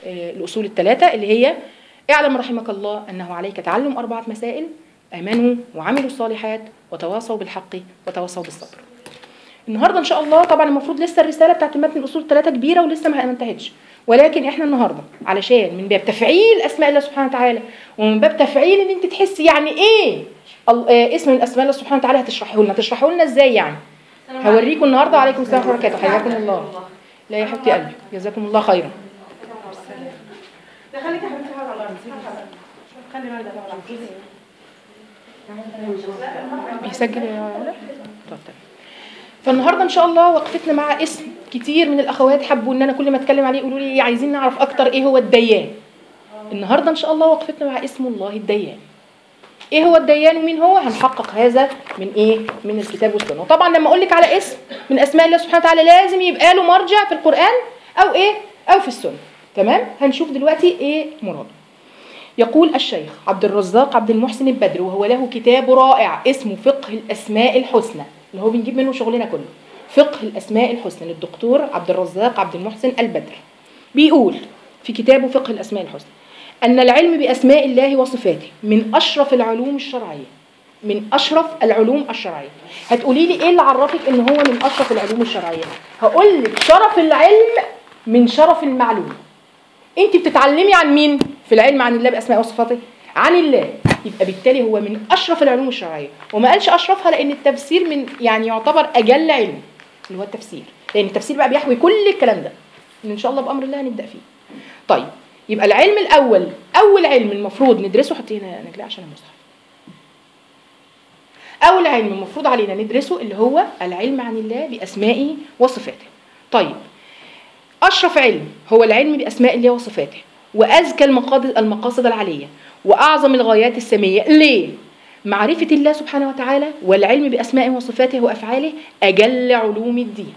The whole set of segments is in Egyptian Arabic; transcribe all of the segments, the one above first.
آه، الاصول الثلاثه اللي هي اعلم رحمك الله انه عليك تعلم اربعه مسائل امنوا وعملوا الصالحات وتواصوا بالحق وتواصوا بالصبر النهارده ان شاء الله طبعا المفروض لسه الرساله بتاعت متن الاصول الثلاثه كبيره ولسه ما ما انتهتش ولكن احنا النهارده علشان من باب تفعيل اسماء الله سبحانه وتعالى ومن باب تفعيل ان انت تحسي يعني ايه ال- آه، اسم من اسماء الله سبحانه وتعالى هتشرحه لنا تشرحه لنا ازاي يعني هوريكم النهارده وعليكم السلام ورحمه الله وبركاته حياكم الله لا يا حبيبتي قلبي جزاكم الله خيرا ده خليك يا حبيبتي حاجه على الارض خلي بالك ده على الارض بيسجل يا علا؟ طب تمام فالنهارده ان شاء الله وقفتنا مع اسم كتير من الاخوات حبوا ان انا كل ما اتكلم عليه يقولوا لي إيه عايزين نعرف اكتر ايه هو الديان النهارده ان شاء الله وقفتنا مع اسم الله الديان ايه هو الديان ومين هو هنحقق هذا من ايه من الكتاب والسنه وطبعا لما اقول لك على اسم من اسماء الله سبحانه وتعالى لازم يبقى له مرجع في القران او ايه او في السنه تمام هنشوف دلوقتي ايه مراده يقول الشيخ عبد الرزاق عبد المحسن البدر وهو له كتاب رائع اسمه فقه الأسماء الحسنى اللي هو بنجيب منه شغلنا كله فقه الأسماء الحسنى للدكتور عبد الرزاق عبد المحسن البدر بيقول في كتابه فقه الأسماء الحسنى أن العلم بأسماء الله وصفاته من أشرف العلوم الشرعية من أشرف العلوم الشرعية هتقولي لي إيه اللي عرفك إن هو من أشرف العلوم الشرعية هقول لك شرف العلم من شرف المعلوم انت بتتعلمي عن مين في العلم عن الله باسماء وصفاته عن الله يبقى بالتالي هو من اشرف العلوم الشرعيه وما قالش اشرفها لان التفسير من يعني يعتبر اجل علم اللي هو التفسير لان التفسير بقى بيحوي كل الكلام ده اللي ان شاء الله بامر الله هنبدا فيه طيب يبقى العلم الاول اول علم المفروض ندرسه حطي هنا نجلاء عشان المصحف اول علم المفروض علينا ندرسه اللي هو العلم عن الله باسمائه وصفاته طيب أشرف علم هو العلم بأسماء الله وصفاته وأزكى المقاصد المقاصد العالية وأعظم الغايات السامية ليه؟ معرفة الله سبحانه وتعالى والعلم بأسمائه وصفاته وأفعاله أجل علوم الدين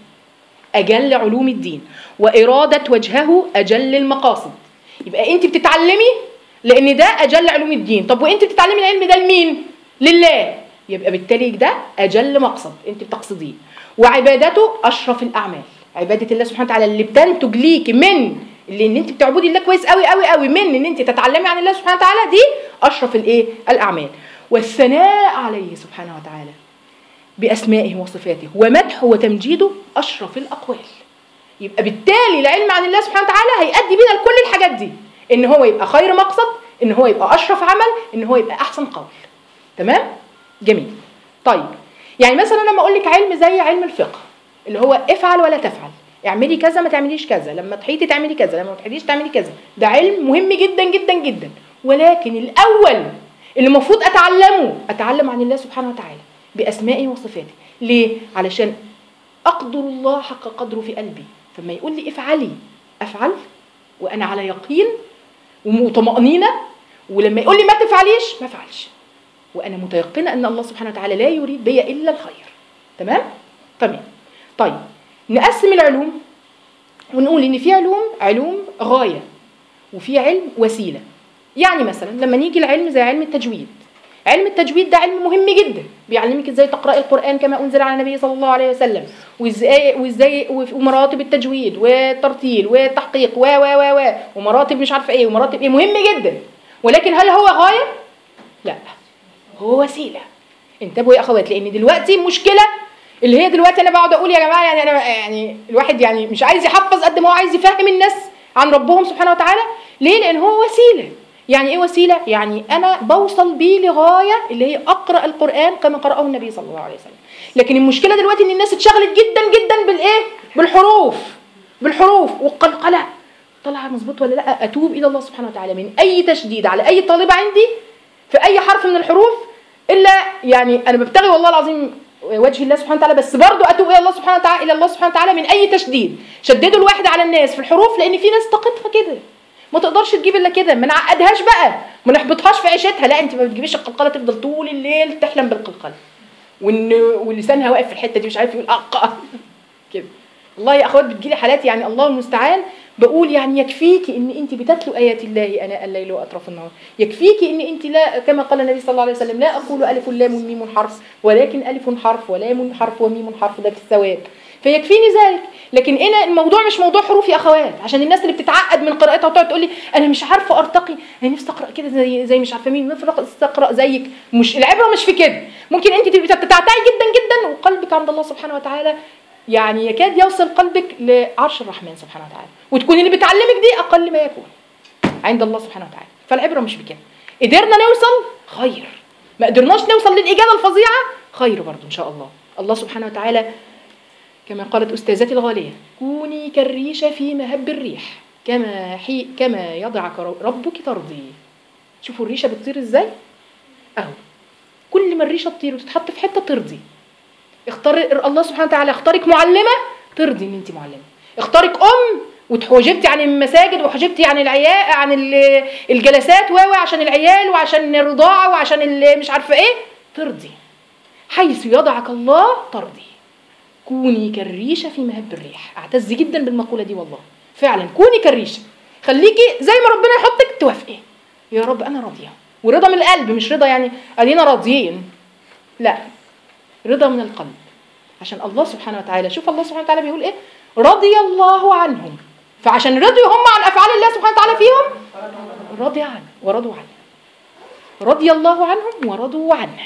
أجل علوم الدين وإرادة وجهه أجل المقاصد يبقى أنت بتتعلمي لأن ده أجل علوم الدين طب وأنت بتتعلمي العلم ده لمين؟ لله يبقى بالتالي ده أجل مقصد أنت بتقصديه وعبادته أشرف الأعمال عبادة الله سبحانه وتعالى اللي بتنتج ليكي من اللي ان انت بتعبدي الله كويس قوي قوي قوي من ان انت تتعلمي عن الله سبحانه وتعالى دي اشرف الايه الاعمال والثناء عليه سبحانه وتعالى باسمائه وصفاته ومدحه وتمجيده اشرف الاقوال يبقى بالتالي العلم عن الله سبحانه وتعالى هيؤدي بينا لكل الحاجات دي ان هو يبقى خير مقصد ان هو يبقى اشرف عمل ان هو يبقى احسن قول تمام جميل طيب يعني مثلا لما اقول لك علم زي علم الفقه اللي هو افعل ولا تفعل اعملي كذا ما تعمليش كذا لما تحيطي تعملي كذا لما ما تحيطيش تعملي كذا ده علم مهم جدا جدا جدا ولكن الاول اللي المفروض اتعلمه اتعلم عن الله سبحانه وتعالى باسمائه وصفاته ليه علشان اقدر الله حق قدره في قلبي فما يقول لي افعلي افعل وانا على يقين وطمأنينة ولما يقول لي ما تفعليش ما افعلش وانا متيقنه ان الله سبحانه وتعالى لا يريد بي الا الخير تمام تمام طيب نقسم العلوم ونقول ان في علوم علوم غايه وفي علم وسيله يعني مثلا لما نيجي العلم زي علم التجويد علم التجويد ده علم مهم جدا بيعلمك ازاي تقراي القران كما انزل على النبي صلى الله عليه وسلم وازاي وازاي ومراتب التجويد والترتيل والتحقيق و و و و ومراتب مش عارفه ايه ومراتب ايه مهم جدا ولكن هل هو غايه لا هو وسيله انتبهوا يا اخوات لان دلوقتي مشكله اللي هي دلوقتي انا بقعد اقول يا جماعه يعني انا يعني الواحد يعني مش عايز يحفظ قد ما هو عايز يفهم الناس عن ربهم سبحانه وتعالى ليه لان هو وسيله يعني ايه وسيله يعني انا بوصل بيه لغايه اللي هي اقرا القران كما قراه النبي صلى الله عليه وسلم لكن المشكله دلوقتي ان الناس اتشغلت جدا جدا بالايه بالحروف بالحروف والقلقله طلع مظبوط ولا لا اتوب الى الله سبحانه وتعالى من اي تشديد على اي طالبه عندي في اي حرف من الحروف الا يعني انا ببتغي والله العظيم وجه الله سبحانه وتعالى بس برضه اتوب الى الله سبحانه وتعالى الى الله سبحانه وتعالى من اي تشديد شددوا الواحد على الناس في الحروف لان في ناس طاقتها كده ما تقدرش تجيب الا كده ما نعقدهاش بقى ما نحبطهاش في عيشتها لا انت ما بتجيبيش القلقله تفضل طول الليل تحلم بالقلقله وان ولسانها واقف في الحته دي مش عارف يقول اق كده والله يا اخوات بتجيلي حالات يعني الله المستعان بقول يعني يكفيكي ان انت بتتلو ايات الله اناء الليل واطراف النهار يكفيكي ان انت لا كما قال النبي صلى الله عليه وسلم لا اقول الف لام ميم حرف ولكن الف حرف ولام حرف وميم حرف ده في الثواب فيكفيني ذلك لكن هنا الموضوع مش موضوع حروف يا اخوات عشان الناس اللي بتتعقد من قراءتها وتقعد تقول لي انا مش عارفه ارتقي انا نفسي اقرا كده زي زي مش عارفه مين نفسي اقرا زيك مش العبره مش في كده ممكن انت تبقي تتعتعي جدا جدا وقلبك عند الله سبحانه وتعالى يعني يكاد يوصل قلبك لعرش الرحمن سبحانه وتعالى وتكون اللي بتعلمك دي اقل ما يكون عند الله سبحانه وتعالى فالعبره مش بكده قدرنا نوصل خير ما قدرناش نوصل للاجابه الفظيعه خير برضه ان شاء الله الله سبحانه وتعالى كما قالت استاذتي الغاليه كوني كالريشه في مهب الريح كما حي كما يضعك ربك ترضي شوفوا الريشه بتطير ازاي اهو كل ما الريشه تطير وتتحط في حته ترضي اختار الله سبحانه وتعالى اختارك معلمه ترضي ان انت معلمه اختارك ام وحجبتي عن المساجد وحجبتي عن العيال عن ال- الجلسات و و عشان العيال وعشان الرضاعه وعشان ال- مش عارفه ايه ترضي حيث يضعك الله ترضي كوني كالريشه في مهب الريح اعتز جدا بالمقوله دي والله فعلا كوني كالريشه خليكي زي ما ربنا يحطك توافقي يا رب انا راضيه ورضا من القلب مش رضا يعني ادينا راضيين لا رضا من القلب عشان الله سبحانه وتعالى شوف الله سبحانه وتعالى بيقول ايه رضي الله عنهم فعشان رضيوا هم عن افعال الله سبحانه وتعالى فيهم رضي عنه ورضوا عنه رضي الله عنهم ورضوا عنه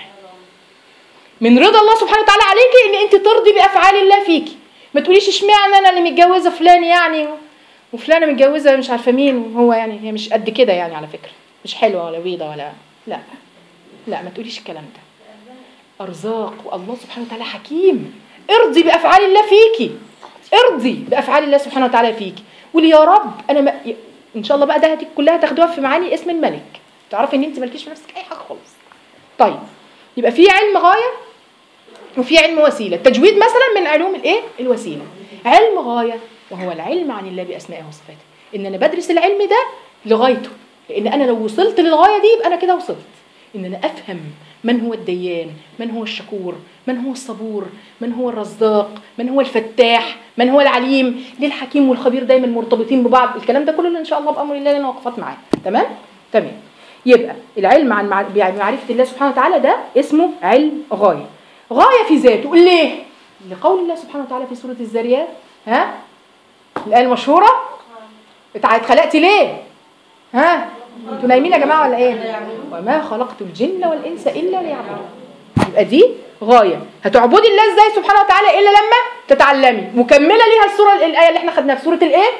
من رضا الله سبحانه وتعالى عليكي ان انت ترضي بافعال الله فيكي ما تقوليش اشمعنى انا اللي متجوزه فلان يعني وفلانه متجوزه مش عارفه مين وهو يعني هي مش قد كده يعني على فكره مش حلوه ولا بيضه ولا لا لا ما تقوليش الكلام ده ارزاق والله سبحانه وتعالى حكيم ارضي بافعال الله فيكي ارضي بافعال الله سبحانه وتعالى فيكي قولي يا رب انا ما... ان شاء الله بقى ده هتك- كلها تاخدوها في معاني اسم الملك تعرفي ان انت مالكيش في نفسك اي حاجه خالص طيب يبقى في علم غايه وفي علم وسيله التجويد مثلا من علوم الايه الوسيله علم غايه وهو العلم عن الله باسمائه وصفاته ان انا بدرس العلم ده لغايته لان انا لو وصلت للغايه دي يبقى انا كده وصلت ان انا افهم من هو الديان من هو الشكور من هو الصبور من هو الرزاق من هو الفتاح من هو العليم ليه الحكيم والخبير دايما مرتبطين ببعض الكلام ده كله ان شاء الله بامر الله لنا وقفات معاه تمام تمام يبقى العلم عن مع- بمعرفه الله سبحانه وتعالى ده اسمه علم غايه غايه في ذاته ليه لقول الله سبحانه وتعالى في سوره الذاريات ها الايه المشهوره اتع- اتخلقتي ليه ها انتوا نايمين يا جماعه ولا ايه وما خلقت الجن والانس الا ليعبدون يبقى دي غايه هتعبدي الله ازاي سبحانه وتعالى الا لما تتعلمي مكمله ليها السوره الايه اللي احنا خدناها في سوره الايه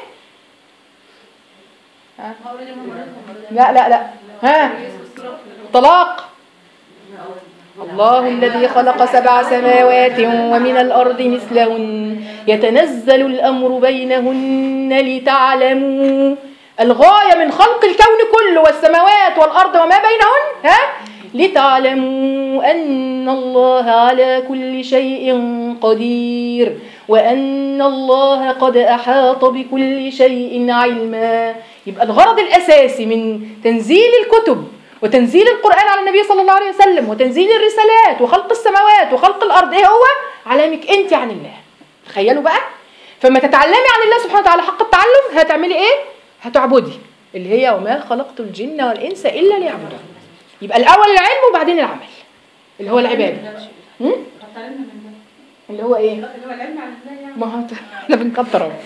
ها؟ لا لا لا ها طلاق الله الذي خلق سبع سماوات ومن الأرض مثلهن يتنزل الأمر بينهن لتعلموا الغاية من خلق الكون كله والسماوات والأرض وما بينهن ها لتعلموا أن الله على كل شيء قدير وأن الله قد أحاط بكل شيء علما يبقى الغرض الأساسي من تنزيل الكتب وتنزيل القرآن على النبي صلى الله عليه وسلم وتنزيل الرسالات وخلق السماوات وخلق الأرض إيه هو؟ علامك أنت عن الله تخيلوا بقى فما تتعلمي عن الله سبحانه وتعالى حق التعلم هتعملي إيه؟ هتعبدي اللي هي وما خلقت الجن والإنس إلا ليعبدون يبقى الأول العلم وبعدين العمل اللي هو العبادة هم؟ اللي هو إيه؟ اللي هو العلم عن الله يعني ما هو احنا بنكتر اهو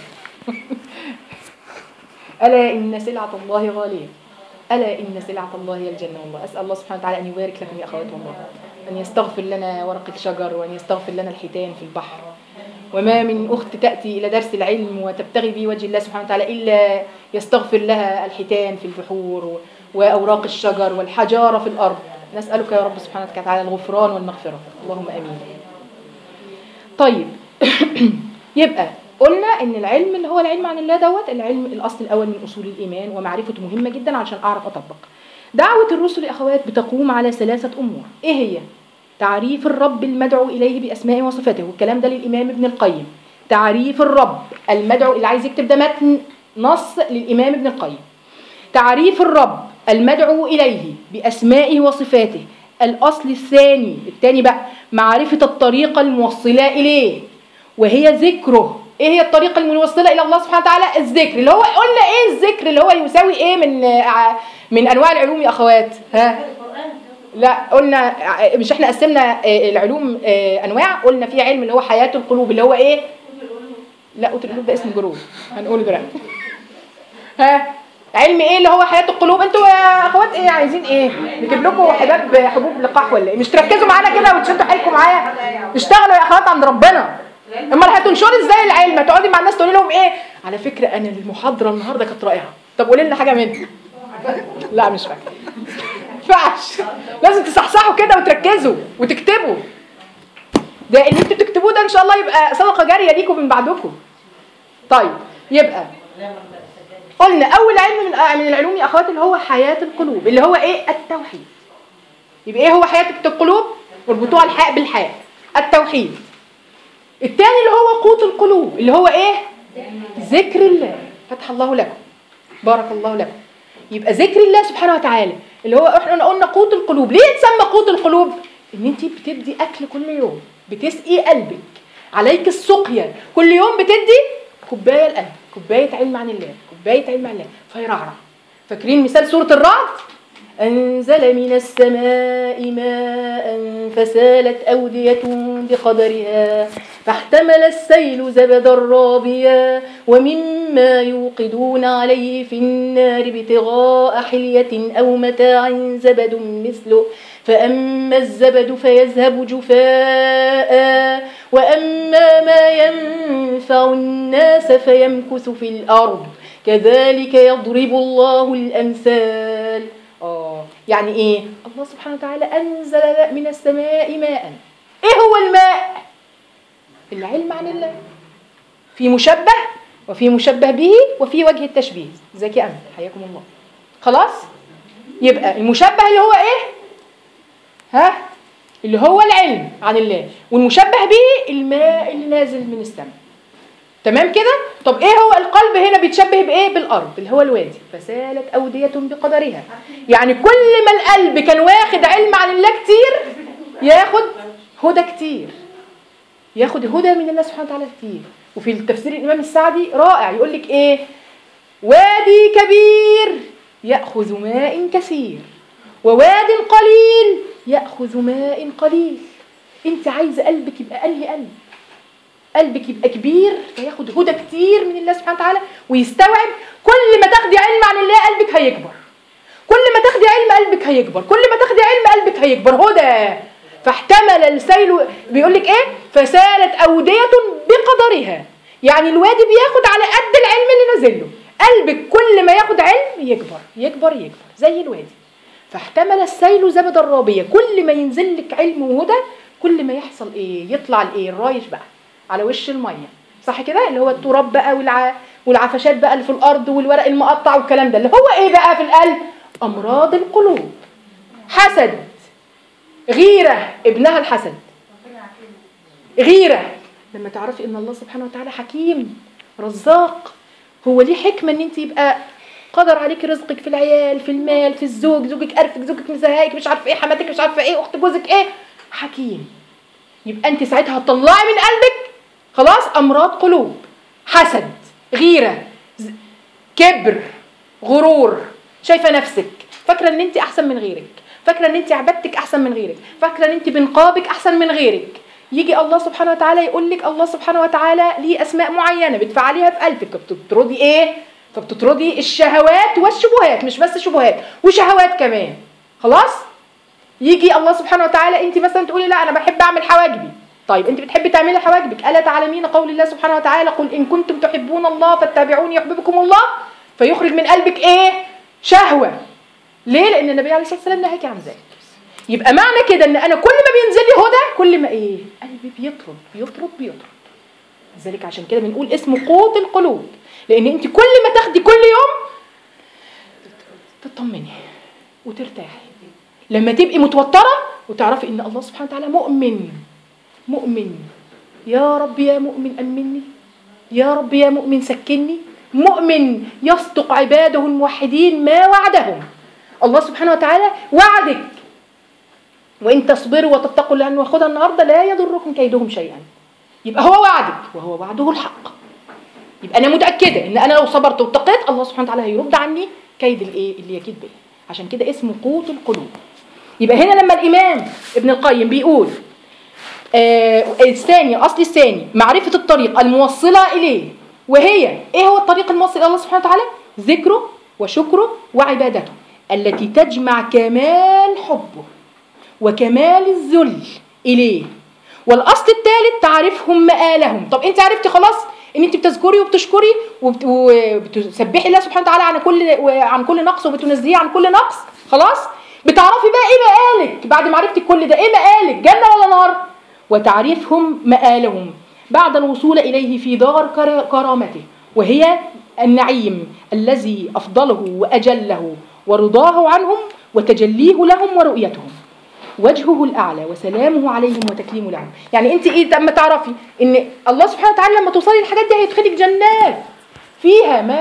ألا إن سلعة الله غالية ألا إن سلعة الله هي الجنة والله أسأل الله سبحانه وتعالى أن يبارك لكم يا أخوات والله أن يستغفر لنا ورق الشجر وأن يستغفر لنا الحيتان في البحر وما من أخت تأتي إلى درس العلم وتبتغي به وجه الله سبحانه وتعالى إلا يستغفر لها الحيتان في البحور و- وأوراق الشجر والحجارة في الأرض نسألك يا رب سبحانه وتعالى الغفران والمغفرة اللهم آمين طيب يبقى قلنا ان العلم اللي هو العلم عن الله دوت العلم الاصل الاول من اصول الايمان ومعرفته مهمه جدا علشان اعرف اطبق دعوه الرسل يا اخوات بتقوم على ثلاثه امور ايه هي تعريف الرب المدعو اليه باسمائه وصفاته والكلام ده للامام ابن القيم تعريف الرب المدعو اللي عايز يكتب ده متن نص للامام ابن القيم تعريف الرب المدعو إليه بأسمائه وصفاته الأصل الثاني الثاني بقى معرفة الطريقة الموصلة إليه وهي ذكره ايه هي الطريقة الموصلة إلى الله سبحانه وتعالى الذكر اللي هو قلنا ايه الذكر اللي هو يساوي ايه من آه، من أنواع العلوم يا أخوات ها لا قلنا مش احنا قسمنا آه، العلوم آه، انواع قلنا في علم اللي هو حياه القلوب اللي هو ايه لا قوت القلوب ده اسم جروب هنقوله دلوقتي ها علم ايه اللي هو حياه القلوب انتوا يا اخوات ايه عايزين ايه نجيب لكم حباب حبوب لقاح ولا ايه مش تركزوا معانا كده وتشدوا حيلكم معايا اشتغلوا يا اخوات عند ربنا امال هتنشري ازاي العلم تقعدي مع الناس تقولي لهم ايه على فكره انا المحاضره النهارده كانت رائعه طب قولي لنا حاجه منها لا مش فاكره ينفعش لازم تصحصحوا كده وتركزوا وتكتبوا ده اللي انتوا بتكتبوه ده ان شاء الله يبقى صدقه جاريه ليكم من بعدكم طيب يبقى قلنا اول علم من من العلوم يا اخواتي اللي هو حياه القلوب اللي هو ايه التوحيد يبقى ايه هو حياه القلوب اربطوها الحاء بالحاء التوحيد الثاني اللي هو قوت القلوب اللي هو ايه ذكر الله فتح الله لكم بارك الله لكم يبقى ذكر الله سبحانه وتعالى اللي هو احنا قلنا قوت القلوب ليه تسمى قوت القلوب ان انت بتدي اكل كل يوم بتسقي قلبك عليك السقيا كل يوم بتدي كوبايه القلب كوبايه علم عن الله كوبايه علم عن الله فيرعرع فاكرين مثال سوره الرعد أنزل من السماء ماء فسالت أودية بقدرها فاحتمل السيل زبدا رابيا ومما يوقدون عليه في النار ابتغاء حلية أو متاع زبد مثله فأما الزبد فيذهب جفاء وأما ما ينفع الناس فيمكث في الأرض كذلك يضرب الله الأمثال آه يعني إيه؟ الله سبحانه وتعالى أنزل من السماء ماء إيه هو الماء؟ العلم عن الله في مشبه وفي مشبه به وفي وجه التشبيه ازيك يا أمل حياكم الله خلاص؟ يبقى المشبه اللي هو إيه؟ ها؟ اللي هو العلم عن الله والمشبه به الماء اللي نازل من السماء تمام كده طب ايه هو القلب هنا بيتشبه بايه بالارض اللي هو الوادي فسالت اوديه بقدرها يعني كل ما القلب كان واخد علم عن الله كتير ياخد هدى كتير ياخد هدى من الله سبحانه وتعالى كتير وفي التفسير الامام السعدي رائع يقول لك ايه وادي كبير ياخذ ماء كثير وواد قليل ياخذ ماء قليل انت عايزه قلبك يبقى انهي قلب قلبك يبقى كبير فياخد هدى كتير من الله سبحانه وتعالى ويستوعب كل ما تاخدي علم عن الله قلبك هيكبر كل ما تاخدي علم قلبك هيكبر كل ما تاخدي علم قلبك هيكبر هدى فاحتمل السيل بيقول لك ايه فسالت اوديه بقدرها يعني الوادي بياخد على قد العلم اللي نازل له قلبك كل ما ياخد علم يكبر يكبر يكبر زي الوادي فاحتمل السيل زبد الرابيه كل ما ينزل لك علم وهدى كل ما يحصل ايه يطلع الايه الرايش بقى على وش الميه صح كده اللي هو التراب بقى والع... والعفشات بقى اللي في الارض والورق المقطع والكلام ده اللي هو ايه بقى في القلب امراض القلوب حسد غيره ابنها الحسد غيره لما تعرفي ان الله سبحانه وتعالى حكيم رزاق هو ليه حكمه ان انت يبقى قدر عليك رزقك في العيال في المال في الزوج زوجك قرفك زوجك مزهقك مش عارفه ايه حماتك مش عارفه ايه اخت جوزك ايه حكيم يبقى انت ساعتها هتطلعي من قلبك خلاص امراض قلوب حسد غيره ز- كبر غرور شايفه نفسك فاكره ان انت احسن من غيرك فاكره ان انت عبادتك احسن من غيرك فاكره ان انت بنقابك احسن من غيرك يجي الله سبحانه وتعالى يقول لك الله سبحانه وتعالى ليه اسماء معينه بتفعليها في قلبك فبتطردي ايه فبتطردي الشهوات والشبهات مش بس شبهات وشهوات كمان خلاص يجي الله سبحانه وتعالى انت مثلا تقولي لا انا بحب اعمل حواجبي طيب انت بتحبي تعملي حواجبك الا تعلمين قول الله سبحانه وتعالى قل ان كنتم تحبون الله فاتبعوني يحببكم الله فيخرج من قلبك ايه شهوه ليه لان النبي عليه الصلاه والسلام نهاك عن ذلك يبقى معنى كده ان انا كل ما بينزل لي هدى كل ما ايه قلبي بيطرد بيطرد بيطرد لذلك عشان كده بنقول اسمه قوت القلوب لان انت كل ما تاخدي كل يوم تطمني وترتاحي لما تبقي متوتره وتعرفي ان الله سبحانه وتعالى مؤمن مؤمن يا رب يا مؤمن امني يا رب يا مؤمن سكني مؤمن يصدق عباده الموحدين ما وعدهم الله سبحانه وتعالى وعدك وان تصبروا وتتقوا لان واخدها النهارده لا يضركم كيدهم شيئا يبقى هو وعدك وهو وعده الحق يبقى انا متاكده ان انا لو صبرت واتقيت الله سبحانه وتعالى هيرد عني كيد الايه اللي يكيد بيه عشان كده اسمه قوت القلوب يبقى هنا لما الامام ابن القيم بيقول آه الثاني الاصل الثاني معرفه الطريق الموصله اليه وهي ايه هو الطريق الموصل الى الله سبحانه وتعالى ذكره وشكره وعبادته التي تجمع كمال حبه وكمال الذل اليه والاصل الثالث تعرفهم مآلهم طب انت عرفتي خلاص ان انت بتذكري وبتشكري وبت- وبتسبحي الله سبحانه وتعالى عن كل عن كل نقص وبتنزهيه عن كل نقص خلاص بتعرفي بقى ايه مقالك بعد ما عرفتي كل ده ايه مقالك جنه ولا نار وتعرفهم مآلهم بعد الوصول اليه في دار كر- كرامته وهي النعيم الذي افضله واجله ورضاه عنهم وتجليه لهم ورؤيتهم وجهه الاعلى وسلامه عليهم وتكليمه لهم يعني انت ايه لما تعرفي ان الله سبحانه وتعالى لما توصلي للحاجات دي هيدخلك جنات فيها ما